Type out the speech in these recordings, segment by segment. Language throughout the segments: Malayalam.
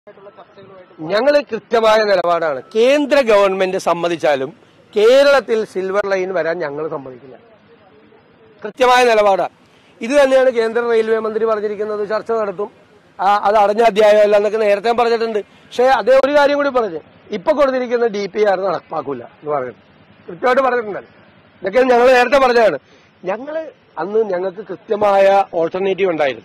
ഞങ്ങൾ കൃത്യമായ നിലപാടാണ് കേന്ദ്ര ഗവൺമെന്റ് സമ്മതിച്ചാലും കേരളത്തിൽ സിൽവർ ലൈൻ വരാൻ ഞങ്ങൾ സമ്മതിക്കില്ല കൃത്യമായ നിലപാടാണ് ഇത് തന്നെയാണ് കേന്ദ്ര റെയിൽവേ മന്ത്രി പറഞ്ഞിരിക്കുന്നത് ചർച്ച നടത്തും ആ, അത് അടഞ്ഞ അധ്യായമല്ല എന്നൊക്കെ നേരത്തെ പറഞ്ഞിട്ടുണ്ട് പക്ഷേ അതേ ഒരു കാര്യം കൂടി പറഞ്ഞു ഇപ്പൊ കൊടുത്തിരിക്കുന്ന ഡി പി ആർ നടപ്പാക്കൂല എന്ന് പറയുന്നത് കൃത്യമായിട്ട് പറഞ്ഞിട്ടുണ്ടല്ലോ ഇതൊക്കെ ഞങ്ങൾ നേരത്തെ പറഞ്ഞതാണ് ഞങ്ങള് അന്ന് ഞങ്ങൾക്ക് കൃത്യമായ ഓൾട്ടർനേറ്റീവ് ഉണ്ടായിരുന്നു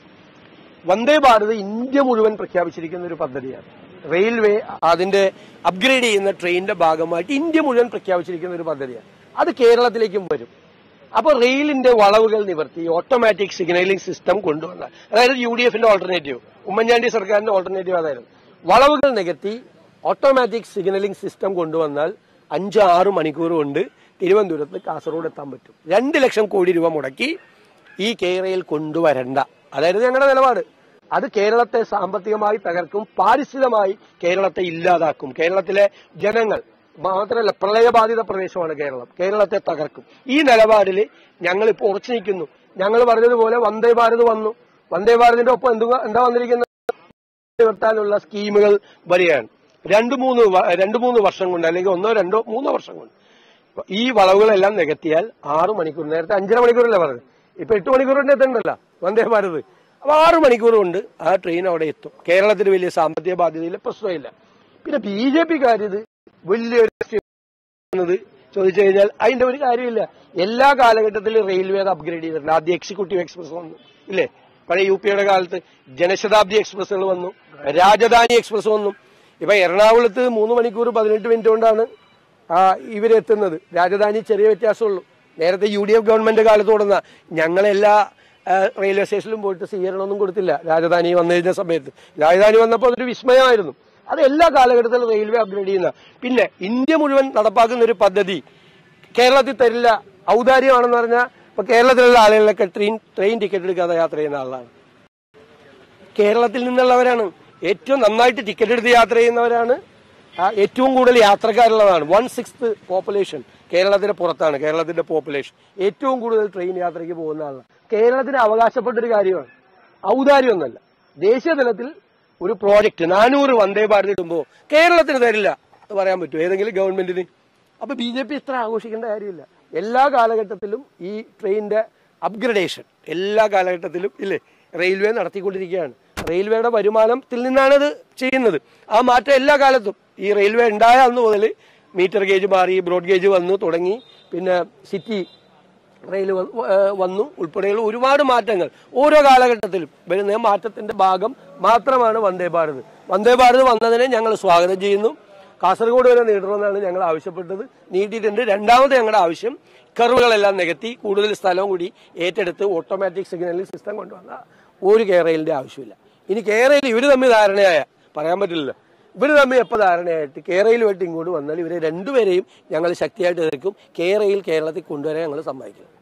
വന്ദേ ഭാരത് ഇന്ത്യ മുഴുവൻ പ്രഖ്യാപിച്ചിരിക്കുന്ന ഒരു പദ്ധതിയാണ് റെയിൽവേ അതിന്റെ അപ്ഗ്രേഡ് ചെയ്യുന്ന ട്രെയിനിന്റെ ഭാഗമായിട്ട് ഇന്ത്യ മുഴുവൻ പ്രഖ്യാപിച്ചിരിക്കുന്ന ഒരു പദ്ധതിയാണ് അത് കേരളത്തിലേക്കും വരും അപ്പോൾ റെയിലിന്റെ വളവുകൾ നിവർത്തി ഓട്ടോമാറ്റിക് സിഗ്നലിംഗ് സിസ്റ്റം കൊണ്ടുവന്ന അതായത് യു ഡി എഫിന്റെ ഓൾട്ടർനേറ്റീവ് ഉമ്മൻചാണ്ടി സർക്കാരിന്റെ ഓൾട്ടർനേറ്റീവ് അതായിരുന്നു വളവുകൾ നികത്തി ഓട്ടോമാറ്റിക് സിഗ്നലിംഗ് സിസ്റ്റം കൊണ്ടുവന്നാൽ അഞ്ച് ആറ് മണിക്കൂർ കൊണ്ട് തിരുവനന്തപുരത്ത് കാസർഗോഡ് എത്താൻ പറ്റും രണ്ട് ലക്ഷം കോടി രൂപ മുടക്കി ഈ കേരളയിൽ കൊണ്ടുവരണ്ട അതായത് ഞങ്ങളുടെ നിലപാട് അത് കേരളത്തെ സാമ്പത്തികമായി തകർക്കും പാരിസ്ഥിതികമായി കേരളത്തെ ഇല്ലാതാക്കും കേരളത്തിലെ ജനങ്ങൾ മാത്രമല്ല പ്രളയബാധിത പ്രദേശമാണ് കേരളം കേരളത്തെ തകർക്കും ഈ നിലപാടിൽ ഞങ്ങൾ ഇപ്പോൾ ഉറച്ചു നിൽക്കുന്നു ഞങ്ങൾ പറഞ്ഞതുപോലെ വന്ദേ ഭാരത് വന്നു വന്ദേ ഭാരതിന്റെ ഒപ്പം എന്തു എന്താ വന്നിരിക്കുന്നത് നിവർത്താനുള്ള സ്കീമുകൾ വരികയാണ് രണ്ടു മൂന്ന് വ- രണ്ടു മൂന്ന് വർഷം കൊണ്ട് അല്ലെങ്കിൽ ഒന്നോ രണ്ടോ മൂന്നോ വർഷം കൊണ്ട് ഈ വളവുകളെല്ലാം നികത്തിയാൽ ആറു മണിക്കൂർ നേരത്തെ അഞ്ചര മണിക്കൂറല്ലേ പറഞ്ഞത് ഇപ്പൊ എട്ട് മണിക്കൂർ കൊണ്ട് എത്തണ്ടല്ല വന്ദേ ഭാരത് അപ്പൊ ആറു മണിക്കൂർ കൊണ്ട് ആ ട്രെയിൻ അവിടെ എത്തും കേരളത്തിന് വലിയ സാമ്പത്തിക ബാധ്യതയില്ല പ്രശ്നമില്ല പിന്നെ ബി ജെ പിക്കാരിത് വലിയൊരു എന്നത് ചോദിച്ചു കഴിഞ്ഞാൽ അതിന്റെ ഒരു കാര്യമില്ല എല്ലാ കാലഘട്ടത്തിലും റെയിൽവേ അത് അപ്ഗ്രേഡ് ചെയ്തിട്ടുണ്ട് ആദ്യം എക്സിക്യൂട്ടീവ് എക്സ്പ്രസ് വന്നു ഇല്ലേ പഴയ യു പിയുടെ കാലത്ത് ജനശതാബ്ദി എക്സ്പ്രസ്സുകൾ വന്നു രാജധാനി എക്സ്പ്രസ് വന്നു ഇപ്പൊ എറണാകുളത്ത് മൂന്ന് മണിക്കൂർ പതിനെട്ട് മിനിറ്റ് കൊണ്ടാണ് ആ, ഇവരെത്തുന്നത് രാജധാനി ചെറിയ വ്യത്യാസമുള്ളൂ നേരത്തെ യു ഡി എഫ് ഗവൺമെന്റ് കാലത്ത് തുടർന്ന ഞങ്ങളെല്ലാ ആ, റെയിൽവേ സ്റ്റേഷനിലും പോയിട്ട് സ്വീകരണമൊന്നും കൊടുത്തില്ല രാജധാനി വന്നിരുന്ന സമയത്ത് രാജധാനി വന്നപ്പോൾ അതൊരു വിസ്മയമായിരുന്നു അത് എല്ലാ കാലഘട്ടത്തിലും റെയിൽവേ അപ്ഗ്രേഡ് ചെയ്യുന്ന പിന്നെ ഇന്ത്യ മുഴുവൻ നടപ്പാക്കുന്ന ഒരു പദ്ധതി കേരളത്തിൽ തരില്ല ഔദാര്യമാണെന്ന് പറഞ്ഞാൽ ഇപ്പൊ കേരളത്തിലുള്ള ആളുകളൊക്കെ ട്രെയിൻ ട്രെയിൻ ടിക്കറ്റ് എടുക്കാതെ യാത്ര ചെയ്യുന്ന ആളാണ് കേരളത്തിൽ നിന്നുള്ളവരാണ് ഏറ്റവും നന്നായിട്ട് ടിക്കറ്റ് എടുത്ത് യാത്ര ചെയ്യുന്നവരാണ് ആ, ഏറ്റവും കൂടുതൽ യാത്രക്കാരുള്ളതാണ് വൺ സിക്സ്ത് പോപ്പുലേഷൻ കേരളത്തിന്റെ പുറത്താണ് കേരളത്തിന്റെ പോപ്പുലേഷൻ ഏറ്റവും കൂടുതൽ ട്രെയിൻ യാത്രയ്ക്ക് പോകുന്ന ആളാണ് കേരളത്തിന് അവകാശപ്പെട്ട ഒരു കാര്യമാണ് ഔദാര്യമൊന്നല്ല ദേശീയ തലത്തിൽ ഒരു പ്രോജക്റ്റ് നാനൂറ് വന്ദേ ഭാരത് ഇടുമ്പോൾ കേരളത്തിന് തരില്ല എന്ന് പറയാൻ പറ്റുമോ ഏതെങ്കിലും ഗവൺമെന്റിന് അപ്പൊ ബി ജെ പി ഇത്ര ആഘോഷിക്കേണ്ട കാര്യമില്ല എല്ലാ കാലഘട്ടത്തിലും ഈ ട്രെയിനിന്റെ അപ്ഗ്രഡേഷൻ എല്ലാ കാലഘട്ടത്തിലും ഇല്ലേ റെയിൽവേ നടത്തിക്കൊണ്ടിരിക്കുകയാണ് റെയിൽവേയുടെ വരുമാനത്തിൽ നിന്നാണ് ഇത് ചെയ്യുന്നത് ആ മാറ്റം എല്ലാ കാലത്തും ഈ റെയിൽവേ ഉണ്ടായ അന്ന് മുതൽ മീറ്റർ ഗേജ് മാറി ബ്രോഡ് ഗേജ് വന്നു തുടങ്ങി പിന്നെ സിറ്റി റെയിൽ വ- ഏഹ് വന്നു ഉൾപ്പെടെയുള്ള ഒരുപാട് മാറ്റങ്ങൾ ഓരോ കാലഘട്ടത്തിലും വരുന്ന മാറ്റത്തിന്റെ ഭാഗം മാത്രമാണ് വന്ദേ ഭാരത് വന്ദേ ഭാരത് വന്നതിനെ ഞങ്ങൾ സ്വാഗതം ചെയ്യുന്നു കാസർഗോഡ് വരെ നീട്ടണമെന്നാണ് ഞങ്ങൾ ആവശ്യപ്പെട്ടത് നീട്ടിയിട്ടുണ്ട് രണ്ടാമത് ഞങ്ങളുടെ ആവശ്യം കർവുകളെല്ലാം നികത്തി കൂടുതൽ സ്ഥലവും കൂടി ഏറ്റെടുത്ത് ഓട്ടോമാറ്റിക് സിഗ്നലിംഗ് സിസ്റ്റം കൊണ്ടുവന്ന ഒരു കേരളിന്റെ ആവശ്യമില്ല ഇനി കേരളയിൽ ഇവർ തമ്മിൽ ധാരണയായ പറയാൻ പറ്റില്ലല്ലോ ഇവർ തമ്മിൽ എപ്പോൾ ധാരണയായിട്ട് കേരളയിലുമായിട്ട് ഇങ്ങോട്ട് വന്നാൽ ഇവരെ രണ്ടുപേരെയും ഞങ്ങൾ ശക്തിയായിട്ട് എതിർക്കും കേരളയിൽ കേരളത്തിൽ കൊണ്ടുവരാൻ ഞങ്ങൾ സമ്മതിക്കും